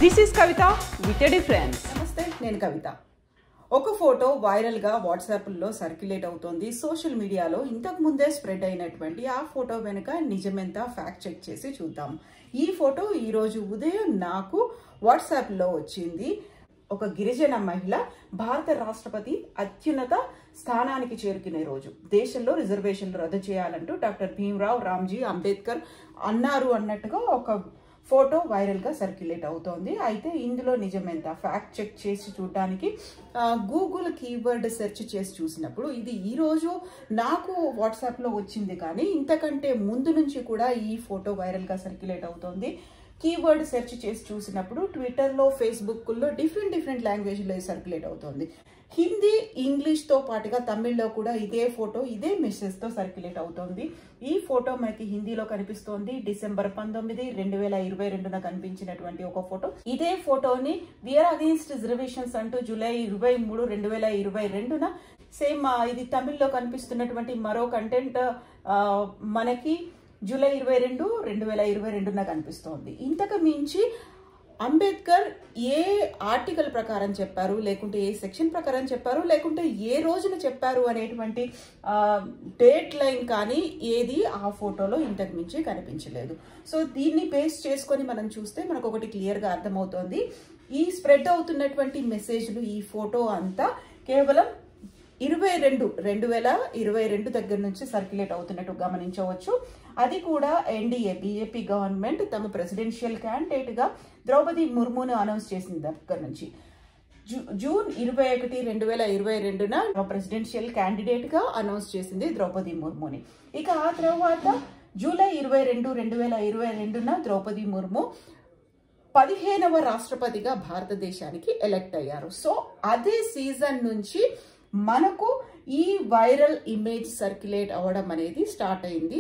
this is Kavitha with a difference నమస్తే నేను కవిత ఒక ఫోటో వైరల్గా వాట్సాప్లో సర్క్యులేట్ అవుతోంది సోషల్ మీడియాలో ఇంతకు ముందే స్ప్రెడ్ అయినటువంటి ఆ ఫోటో వెనుక నిజమెంత ఫ్యాక్ట్ చెక్ చేసి చూద్దాం ఈ ఫోటో ఈరోజు ఉదయం నాకు వాట్సాప్లో వచ్చింది ఒక గిరిజన మహిళ భారత రాష్ట్రపతి అత్యున్నత స్థానానికి చేరుకునే రోజు దేశంలో రిజర్వేషన్లు రద్దు చేయాలంటూ డాక్టర్ భీమ్రావ్ రామ్జీ అంబేద్కర్ అన్నారు అన్నట్టుగా ఒక ఫోటో వైరల్గా సర్క్యులేట్ అవుతోంది అయితే ఇందులో నిజమెంత ఫ్యాక్ట్ చెక్ చేసి చూడడానికి గూగుల్ కీవర్డ్ సెర్చ్ చేసి చూసినప్పుడు ఇది ఈరోజు నాకు వాట్సాప్లో వచ్చింది కానీ ఇంతకంటే ముందు నుంచి కూడా ఈ ఫోటో వైరల్గా సర్క్యులేట్ అవుతోంది కీవర్డ్ సెర్చ్ చేసి చూసినప్పుడు ట్విట్టర్లో ఫేస్బుక్లో డిఫరెంట్ డిఫరెంట్ లాంగ్వేజ్లో సర్క్యులేట్ అవుతోంది హిందీ ఇంగ్లీష్తో పాటుగా తమిళ్లో కూడా ఇదే ఫోటో ఇదే మెసేజ్తో సర్క్యులేట్ అవుతోంది ఈ ఫోటో మనకి హిందీలో కనిపిస్తోంది డిసెంబర్ పంతొమ్మిది రెండు వేల ఇరవై రెండున కనిపించినటువంటి ఒక ఫోటో ఇదే ఫోటోని వియర్ అగేన్స్ట్ రిజర్వేషన్స్ అంటూ జూలై ఇరవై మూడు రెండు వేల ఇరవై రెండున సేమ్ ఇది తమిళ్లో కనిపిస్తున్నటువంటి మరో కంటెంట్ మనకి జూలై ఇరవై రెండు రెండు వేల ఇరవై రెండున కనిపిస్తోంది ఇంతకు మించి అంబేద్కర్ ఏ ఆర్టికల్ ప్రకారం చెప్పారు లేకుంటే ఏ సెక్షన్ ప్రకారం చెప్పారు లేకుంటే ఏ రోజున చెప్పారు అనేటువంటి డేట్ లైన్ కానీ ఏది ఆ ఫోటోలో ఇంతకు మించి కనిపించలేదు సో దీన్ని బేస్ చేసుకొని మనం చూస్తే మనకు ఒకటి క్లియర్గా అర్థమవుతోంది ఈ స్ప్రెడ్ అవుతున్నటువంటి మెసేజ్లు ఈ ఫోటో అంతా కేవలం ఇరవై రెండు రెండు వేల ఇరవై రెండు దగ్గర నుంచి సర్క్యులేట్ అవుతున్నట్టు గమనించవచ్చు అది కూడా ఎన్డీఏ బీజేపీ గవర్నమెంట్ తమ ప్రెసిడెన్షియల్ క్యాండిడేట్గా ద్రౌపది ముర్మును అనౌన్స్ చేసిన దగ్గర నుంచి జూన్ ఇరవై ఒకటి రెండు వేల ఇరవై రెండున ప్రెసిడెన్షియల్ క్యాండిడేట్గా అనౌన్స్ చేసింది ద్రౌపది ముర్ముని ఇక ఆ తర్వాత జూలై ఇరవై రెండు రెండు వేల ఇరవై రెండున ద్రౌపది ముర్ము పదిహేనవ రాష్ట్రపతిగా భారతదేశానికి ఎలక్ట్ అయ్యారు సో అదే సీజన్ నుంచి మనకు ఈ వైరల్ ఇమేజ్ సర్క్యులేట్ అవ్వడం అనేది స్టార్ట్ అయింది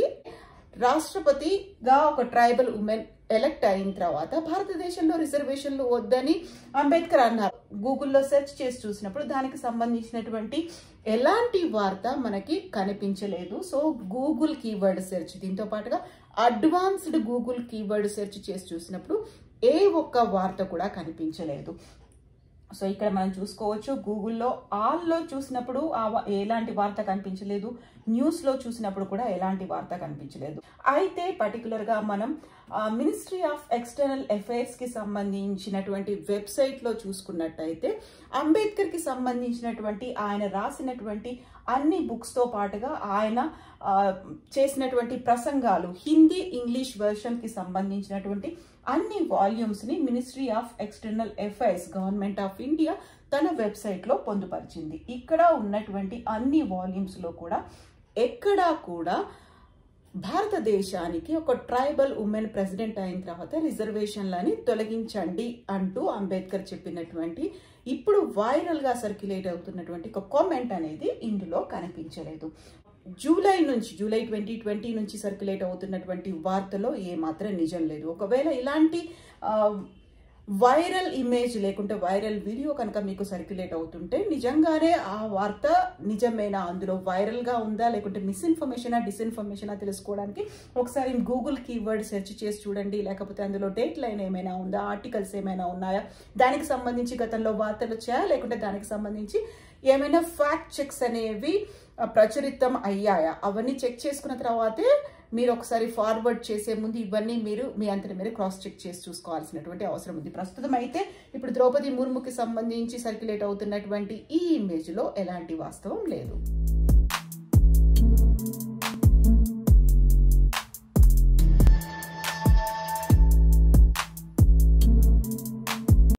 రాష్ట్రపతిగా ఒక ట్రైబల్ ఉమెన్ ఎలక్ట్ అయిన తర్వాత భారతదేశంలో రిజర్వేషన్లు వద్దని అంబేద్కర్ అన్నారు గూగుల్లో సెర్చ్ చేసి చూసినప్పుడు దానికి సంబంధించినటువంటి ఎలాంటి వార్త మనకి కనిపించలేదు సో గూగుల్ కీవర్డ్ సెర్చ్ దీంతో పాటుగా అడ్వాన్స్డ్ గూగుల్ కీవర్డ్ సెర్చ్ చేసి చూసినప్పుడు ఏ ఒక్క వార్త కూడా కనిపించలేదు సో ఇక్కడ మనం చూసుకోవచ్చు గూగుల్లో ఆల్లో చూసినప్పుడు ఆ ఎలాంటి వార్త కనిపించలేదు న్యూస్లో చూసినప్పుడు కూడా ఎలాంటి వార్త కనిపించలేదు అయితే పర్టికులర్గా మనం మినిస్ట్రీ ఆఫ్ ఎక్స్టర్నల్ అఫైర్స్కి సంబంధించినటువంటి వెబ్సైట్లో చూసుకున్నట్టయితే అంబేద్కర్కి సంబంధించినటువంటి ఆయన రాసినటువంటి అన్ని బుక్స్తో పాటుగా ఆయన చేసినటువంటి ప్రసంగాలు హిందీ ఇంగ్లీష్ వెర్షన్కి సంబంధించినటువంటి అన్ని వాల్యూమ్స్ని ministry of external affairs government of India తన వెబ్సైట్లో పొందుపరిచింది ఇక్కడ ఉన్నటువంటి అన్ని వాల్యూమ్స్లో కూడా ఎక్కడా కూడా భారతదేశానికి ఒక ట్రైబల్ ఉమెన్ ప్రెసిడెంట్ అయిన తర్వాత రిజర్వేషన్లని తొలగించండి అంటూ అంబేద్కర్ చెప్పినటువంటి ఇప్పుడు వైరల్గా సర్క్యులేట్ అవుతున్నటువంటి ఒక కామెంట్ అనేది ఇందులో కనిపించలేదు జూలై నుంచి జూలై ట్వంటీ ట్వంటీ నుంచి సర్క్యులేట్ అవుతున్నటువంటి వార్తలో ఏమాత్రం నిజం లేదు ఒకవేళ ఇలాంటి వైరల్ ఇమేజ్ లేకుంటే వైరల్ వీడియో కనుక మీకు సర్క్యులేట్ అవుతుంటే నిజంగానే ఆ వార్త నిజమేనా అందులో వైరల్గా ఉందా లేకుంటే మిస్ఇన్ఫర్మేషనా డిస్ఇన్ఫర్మేషనా తెలుసుకోవడానికి ఒకసారి గూగుల్ కీవర్డ్ సెర్చ్ చేసి చూడండి లేకపోతే అందులో డేట్ లైన్ ఏమైనా ఉందా ఆర్టికల్స్ ఏమైనా ఉన్నాయా దానికి సంబంధించి గతంలో వార్తలు వచ్చాయా లేకుంటే దానికి సంబంధించి ఏమైనా ఫ్యాక్ట్ చెక్స్ అనేవి ప్రచురితం అయ్యాయా అవన్నీ చెక్ చేసుకున్న తర్వాతే మీరు ఒకసారి ఫార్వర్డ్ చేసే ముందు ఇవన్నీ మీరు మీ అంతటి మీరు క్రాస్ చెక్ చేసి చూసుకోవాల్సినటువంటి అవసరం ఉంది ప్రస్తుతం అయితే ఇప్పుడు ద్రౌపది ముర్ముకి సంబంధించి సర్క్యులేట్ అవుతున్నటువంటి ఈ ఇమేజ్లో ఎలాంటి వాస్తవం లేదు